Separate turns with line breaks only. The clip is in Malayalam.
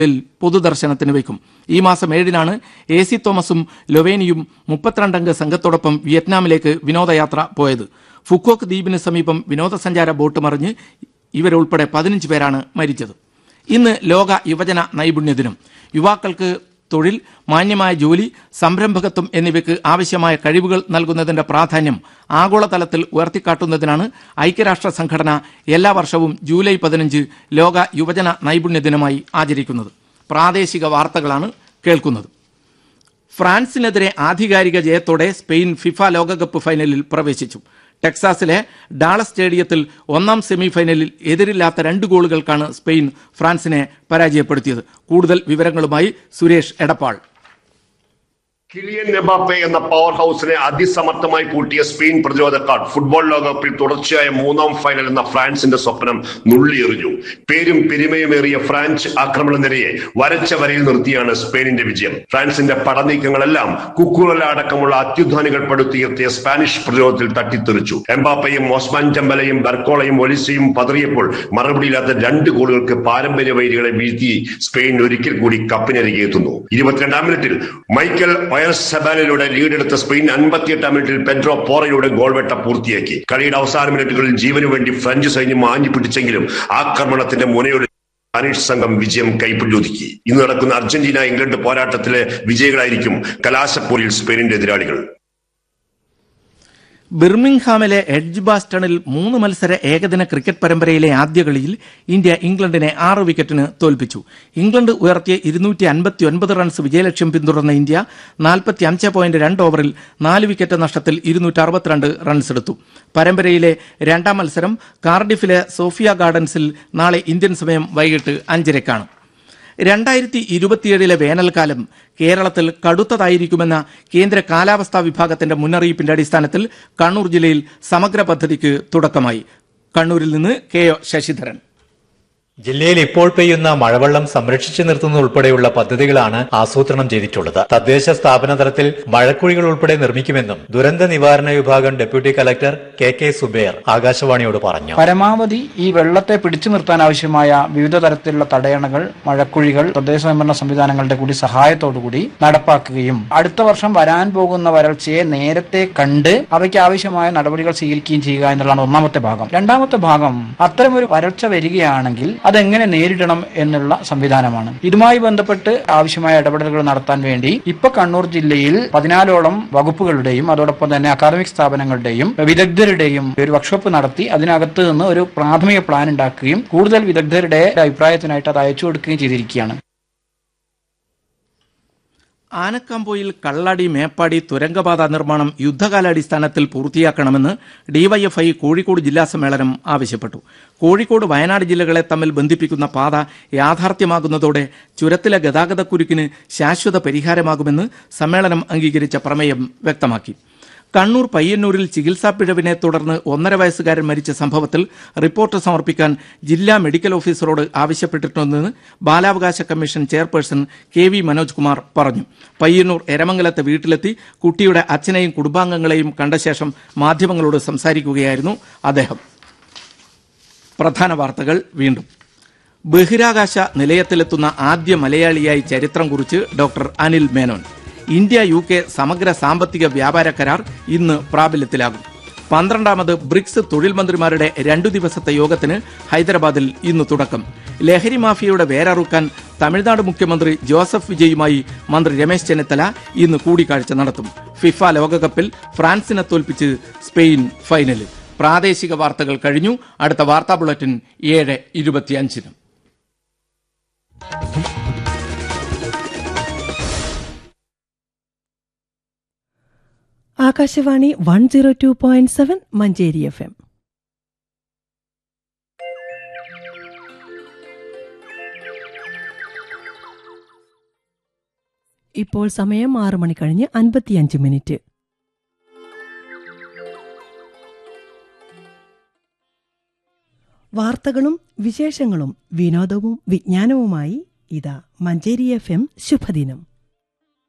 ിൽ പൊതുദർശനത്തിന് വയ്ക്കും ഈ മാസം ഏഴിനാണ് എ സി തോമസും ലൊവേനിയും മുപ്പത്തിരണ്ടംഗ സംഘത്തോടൊപ്പം വിയറ്റ്നാമിലേക്ക് വിനോദയാത്ര പോയത് ഫുക്കോക്ക് ദ്വീപിന് സമീപം വിനോദസഞ്ചാര ബോട്ട് മറിഞ്ഞ് ഇവരുൾപ്പെടെ പതിനഞ്ച് പേരാണ് മരിച്ചത് ഇന്ന് ലോക യുവജന നൈപുണ്യ ദിനം യുവാക്കൾക്ക് തൊഴിൽ മാന്യമായ ജോലി സംരംഭകത്വം എന്നിവയ്ക്ക് ആവശ്യമായ കഴിവുകൾ നൽകുന്നതിന്റെ പ്രാധാന്യം ആഗോളതലത്തിൽ ഉയർത്തിക്കാട്ടുന്നതിനാണ് ഐക്യരാഷ്ട്ര സംഘടന എല്ലാ വർഷവും ജൂലൈ പതിനഞ്ച് ലോക യുവജന നൈപുണ്യ ദിനമായി ആചരിക്കുന്നത് പ്രാദേശിക വാർത്തകളാണ് കേൾക്കുന്നത് ഫ്രാൻസിനെതിരെ ആധികാരിക ജയത്തോടെ സ്പെയിൻ ഫിഫ ലോകകപ്പ് ഫൈനലിൽ പ്രവേശിച്ചു ടെക്സാസിലെ ഡാളസ് സ്റ്റേഡിയത്തിൽ ഒന്നാം സെമിഫൈനലിൽ എതിരില്ലാത്ത രണ്ട് ഗോളുകൾക്കാണ് സ്പെയിൻ ഫ്രാൻസിനെ പരാജയപ്പെടുത്തിയത് കൂടുതൽ വിവരങ്ങളുമായി സുരേഷ് എടപ്പാൾ
കിലിയൻ എംബാപ്പെ എന്ന പവർ ഹൗസിനെ അതിസമർത്ഥമായി പൂട്ടിയ സ്പെയിൻ പ്രതിരോധക്കാർ ഫുട്ബോൾ ലോകകപ്പിൽ തുടർച്ചയായ മൂന്നാം ഫൈനൽ എന്ന ഫ്രാൻസിന്റെ സ്വപ്നം നുള്ളിയെറിഞ്ഞു പേരും പെരുമയുമേറിയ ഫ്രാൻസ് ആക്രമണ നിരയെ വരച്ച വരയിൽ നിർത്തിയാണ് സ്പെയിനിന്റെ വിജയം ഫ്രാൻസിന്റെ പടനീക്കങ്ങളെല്ലാം കുക്കുറല അടക്കമുള്ള അത്യുധാനികൾ പടുത്തുയർത്തിയ സ്പാനിഷ് പ്രതിരോധത്തിൽ തട്ടിത്തെറിച്ചു എംബാപ്പയും ഓസ്മാൻ ചമ്പലയും ബർക്കോളയും ഒലിസയും പതറിയപ്പോൾ മറുപടിയില്ലാത്ത രണ്ട് ഗോളുകൾക്ക് പാരമ്പര്യ വൈരികളെ വീഴ്ത്തി സ്പെയിൻ ഒരിക്കൽ കൂടി കപ്പിനരികെ എത്തുന്നു ഇരുപത്തിരണ്ടാം മിനിറ്റിൽ മൈക്കൽ ഒയർസബാനിലൂടെ ലീഡെടുത്ത സ്പെയിൻ അൻപത്തിയെട്ടാം മിനിറ്റിൽ പെഡ്രോ പോറയുടെ ഗോൾ വേട്ട പൂർത്തിയാക്കി കളിയുടെ അവസാന മിനിറ്റുകളിൽ ജീവനു വേണ്ടി ഫ്രഞ്ച് സൈന്യം ആഞ്ഞു പിടിച്ചെങ്കിലും ആക്രമണത്തിന്റെ മുനയുടെ സ്പാനിഷ് സംഘം വിജയം കൈപ്പിടിയൊതുക്കി ഇന്ന് നടക്കുന്ന അർജന്റീന ഇംഗ്ലണ്ട് പോരാട്ടത്തിലെ വിജയികളായിരിക്കും കലാശപ്പോരിൽ സ്പെയിനിന്റെ എതിരാളികൾ
ബിർമിംഗ്ഹാമിലെ എഡ്ജ് ബാസ്റ്റണിൽ മൂന്ന് മത്സര ഏകദിന ക്രിക്കറ്റ് പരമ്പരയിലെ ആദ്യ കളിയിൽ ഇന്ത്യ ഇംഗ്ലണ്ടിനെ ആറ് വിക്കറ്റിന് തോൽപ്പിച്ചു ഇംഗ്ലണ്ട് ഉയർത്തിയ ഇരുന്നൂറ്റി അൻപത്തി ഒൻപത് റൺസ് വിജയലക്ഷ്യം പിന്തുടർന്ന ഇന്ത്യ നാൽപ്പത്തി അഞ്ച് പോയിന്റ് രണ്ട് ഓവറിൽ നാല് വിക്കറ്റ് നഷ്ടത്തിൽ ഇരുന്നൂറ്റി അറുപത്തിരണ്ട് റൺസ് എടുത്തു പരമ്പരയിലെ രണ്ടാം മത്സരം കാർഡിഫിലെ സോഫിയ ഗാർഡൻസിൽ നാളെ ഇന്ത്യൻ സമയം വൈകിട്ട് അഞ്ചരക്കാണ് രണ്ടായിരത്തി ഇരുപത്തിയേഴിലെ വേനൽക്കാലം കേരളത്തിൽ കടുത്തതായിരിക്കുമെന്ന കേന്ദ്ര കാലാവസ്ഥാ വിഭാഗത്തിന്റെ മുന്നറിയിപ്പിന്റെ അടിസ്ഥാനത്തിൽ കണ്ണൂർ ജില്ലയിൽ സമഗ്ര പദ്ധതിക്ക് തുടക്കമായി കണ്ണൂരിൽ നിന്ന് കെ ഒ ശശിധരൻ
ജില്ലയിൽ ഇപ്പോൾ പെയ്യുന്ന മഴവെള്ളം സംരക്ഷിച്ചു നിർത്തുന്നത് ഉൾപ്പെടെയുള്ള പദ്ധതികളാണ് ആസൂത്രണം ചെയ്തിട്ടുള്ളത് തദ്ദേശ സ്ഥാപന തലത്തിൽ മഴക്കുഴികൾ ഉൾപ്പെടെ നിർമ്മിക്കുമെന്നും ദുരന്ത നിവാരണ വിഭാഗം deputy collector K K Zubair ആകാശവാണിയോട് പറഞ്ഞു
പരമാവധി ഈ വെള്ളത്തെ പിടിച്ചു നിർത്താൻ ആവശ്യമായ വിവിധ തരത്തിലുള്ള തടയണകൾ മഴക്കുഴികൾ തദ്ദേശ സ്വയംഭരണ സംവിധാനങ്ങളുടെ കൂടി സഹായത്തോടുകൂടി നടപ്പാക്കുകയും അടുത്ത വർഷം വരാൻ പോകുന്ന വരൾച്ചയെ നേരത്തെ കണ്ട് അവയ്ക്ക് ആവശ്യമായ നടപടികൾ സ്വീകരിക്കുകയും ചെയ്യുക എന്നുള്ളതാണ് ഒന്നാമത്തെ ഭാഗം രണ്ടാമത്തെ ഭാഗം അത്തരമൊരു വരൾച്ച വരികയാണെങ്കിൽ അതെങ്ങനെ നേരിടണം എന്നുള്ള സംവിധാനമാണ് ഇതുമായി ബന്ധപ്പെട്ട് ആവശ്യമായ ഇടപെടലുകൾ നടത്താൻ വേണ്ടി ഇപ്പൊ കണ്ണൂർ ജില്ലയിൽ പതിനാലോളം വകുപ്പുകളുടെയും അതോടൊപ്പം തന്നെ അക്കാദമിക് സ്ഥാപനങ്ങളുടെയും വിദഗ്ധരുടെയും ഒരു വർക്ക്ഷോപ്പ് നടത്തി അതിനകത്ത് നിന്ന് ഒരു പ്രാഥമിക പ്ലാൻ ഉണ്ടാക്കുകയും കൂടുതൽ വിദഗ്ധരുടെ അഭിപ്രായത്തിനായിട്ട് അത് അയച്ചു കൊടുക്കുകയും ചെയ്തിരിക്കുകയാണ്
ആനക്കാമ്പോയിൽ കള്ളാടി മേപ്പാടി തുരങ്കപാത നിർമ്മാണം യുദ്ധകാലാടിസ്ഥാനത്തിൽ പൂർത്തിയാക്കണമെന്ന് ഡിവൈഎഫ്ഐ കോഴിക്കോട് ജില്ലാ സമ്മേളനം ആവശ്യപ്പെട്ടു കോഴിക്കോട് വയനാട് ജില്ലകളെ തമ്മിൽ ബന്ധിപ്പിക്കുന്ന പാത യാഥാർത്ഥ്യമാകുന്നതോടെ ചുരത്തിലെ ഗതാഗതക്കുരുക്കിന് ശാശ്വത പരിഹാരമാകുമെന്ന് സമ്മേളനം അംഗീകരിച്ച പ്രമേയം വ്യക്തമാക്കി കണ്ണൂർ പയ്യന്നൂരിൽ ചികിത്സാ പിഴവിനെ തുടർന്ന് ഒന്നര വയസ്സുകാരൻ മരിച്ച സംഭവത്തിൽ റിപ്പോർട്ട് സമർപ്പിക്കാൻ ജില്ലാ മെഡിക്കൽ ഓഫീസറോട് ആവശ്യപ്പെട്ടിട്ടുണ്ടെന്ന് ബാലാവകാശ commission chairperson K V Manoj Kumar പറഞ്ഞു പയ്യന്നൂർ എരമംഗലത്തെ വീട്ടിലെത്തി കുട്ടിയുടെ അച്ഛനെയും കുടുംബാംഗങ്ങളെയും കണ്ട ശേഷം മാധ്യമങ്ങളോട് സംസാരിക്കുകയായിരുന്നു അദ്ദേഹം പ്രധാന വാർത്തകൾ വീണ്ടും ബഹിരാകാശ നിലയത്തിലെത്തുന്ന ആദ്യ മലയാളിയായി ചരിത്രം കുറിച്ച് doctor Anil Menon India U K സമഗ്ര സാമ്പത്തിക വ്യാപാര കരാർ ഇന്ന് പ്രാബല്യത്തിലാകും പന്ത്രണ്ടാമത് ബ്രിക്സ് തൊഴിൽ മന്ത്രിമാരുടെ രണ്ടു ദിവസത്തെ യോഗത്തിന് ഹൈദരാബാദിൽ ഇന്ന് തുടക്കം ലഹരി മാഫിയയുടെ വേരറുക്കാൻ തമിഴ്നാട് മുഖ്യമന്ത്രി ജോസഫ് വിജയുമായി മന്ത്രി രമേശ് ചെന്നിത്തല ഇന്ന് കൂടിക്കാഴ്ച നടത്തും ഫിഫ ലോകകപ്പിൽ ഫ്രാൻസിനെ തോൽപ്പിച്ച് സ്പെയിൻ ഫൈനലിൽ പ്രാദേശിക വാർത്തകൾ കഴിഞ്ഞു അടുത്ത വാർത്താ ബുള്ളറ്റിൻ ഏഴ് ഇരുപത്തിയഞ്ചിന്
Akashvani one zero two point seven Manjeri F M ഇപ്പോൾ സമയം ആറ് മണി കഴിഞ്ഞ് അൻപത്തിയഞ്ച് മിനിറ്റ് വാർത്തകളും വിശേഷങ്ങളും വിനോദവും വിജ്ഞാനവുമായി ഇതാ മഞ്ചേരി എഫ് എം ശുഭദിനം